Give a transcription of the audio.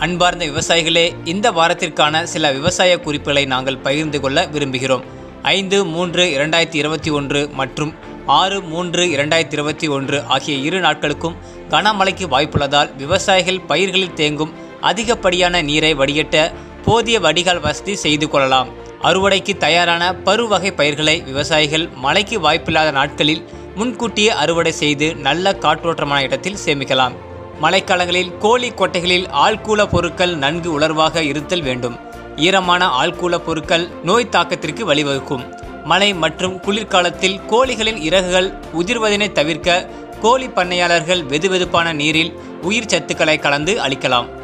அன்பார்ந்த விவசாயிகளே இந்த வாரத்திற்கான சில விவசாய குறிப்புகளை நாங்கள் பகிர்ந்து கொள்ள விரும்புகிறோம் ஐந்து மூன்று இரண்டாயிரத்தி இருபத்தி ஒன்று மற்றும் ஆறு மூன்று இரண்டாயிரத்தி இருபத்தி ஒன்று ஆகிய இரு நாட்களுக்கும் கனமழைக்கு வாய்ப்புள்ளதால் விவசாயிகள் பயிர்களில் தேங்கும் அதிகப்படியான நீரை வடிகட்ட போதிய வடிகால் வசதி செய்து கொள்ளலாம் அறுவடைக்கு தயாரான பருவகை பயிர்களை விவசாயிகள் மழைக்கு வாய்ப்பில்லாத நாட்களில் முன்கூட்டியே அறுவடை செய்து நல்ல காற்றோட்டமான இடத்தில் சேமிக்கலாம் மழைக்காலங்களில் கோழி கொட்டைகளில் ஆழ்கூல பொருட்கள் நன்கு உலர்வாக இருத்தல் வேண்டும் ஈரமான ஆழ்கூல பொருட்கள் நோய் தாக்கத்திற்கு வழிவகுக்கும் மழை மற்றும் குளிர்காலத்தில் கோழிகளின் இறகுகள் உதிர்வதனை தவிர்க்க கோழி பண்ணையாளர்கள் வெதுவெதுப்பான நீரில் உயிர் சத்துக்களை கலந்து அளிக்கலாம்